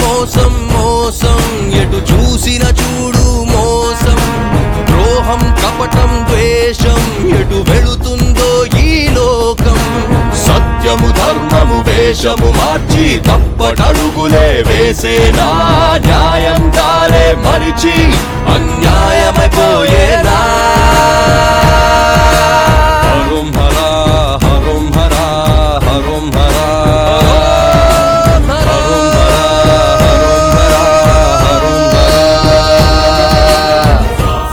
మోసం మోసం ఎటు చూసిన చూడు మోసం ద్రోహం కపటం ద్వేషం ఎటు వెళుతుందో ఈ లోకం సత్యము ధర్మము వేషము మార్చి తప్పటడుగులే వేసేనా న్యాయం దారే మరిచి అన్యాయమైపోయేనా హరుం హరా హరుం హరా హరుం హరా హరుం హరా హరుం హరా హరుం హరా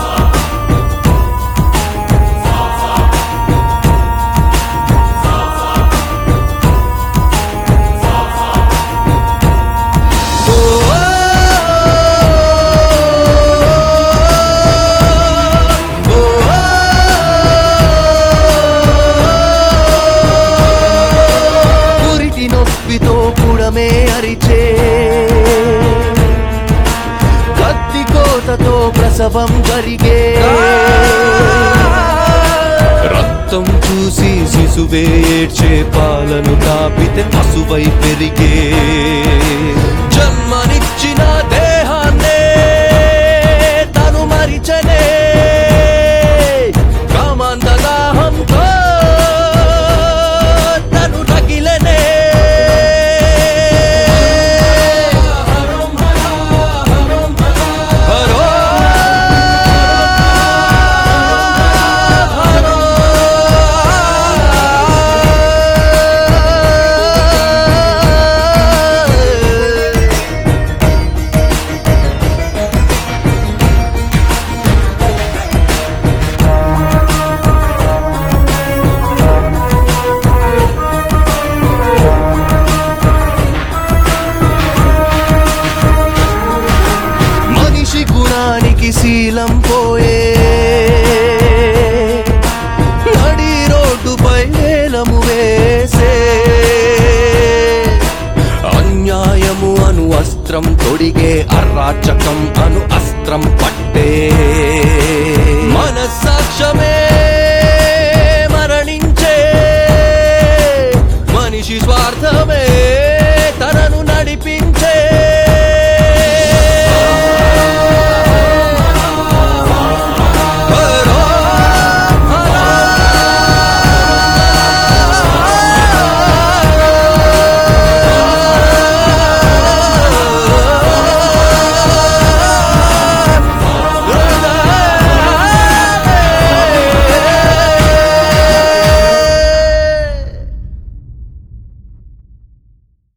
పురిటి నొప్పితో పుడమే అరిచే కత్తి కోతతో ప్రసవం జరిగే రక్తం చూసి శిశువే ఏడ్చే పాలను తాపితే పశువై పెరిగే జన్మనిచ్చిన దేహాన్నే తను మరిచనే కామాంధదాహంతో తను రగిలనే హరో మనిషి గుణానికి శీలం పోయే నడి రోడ్డుపై వేలము వేసే అన్యాయము అను అస్త్రం తొడిగే అరాచకం అను అస్త్రం పట్టే మన సాక్ష్యమే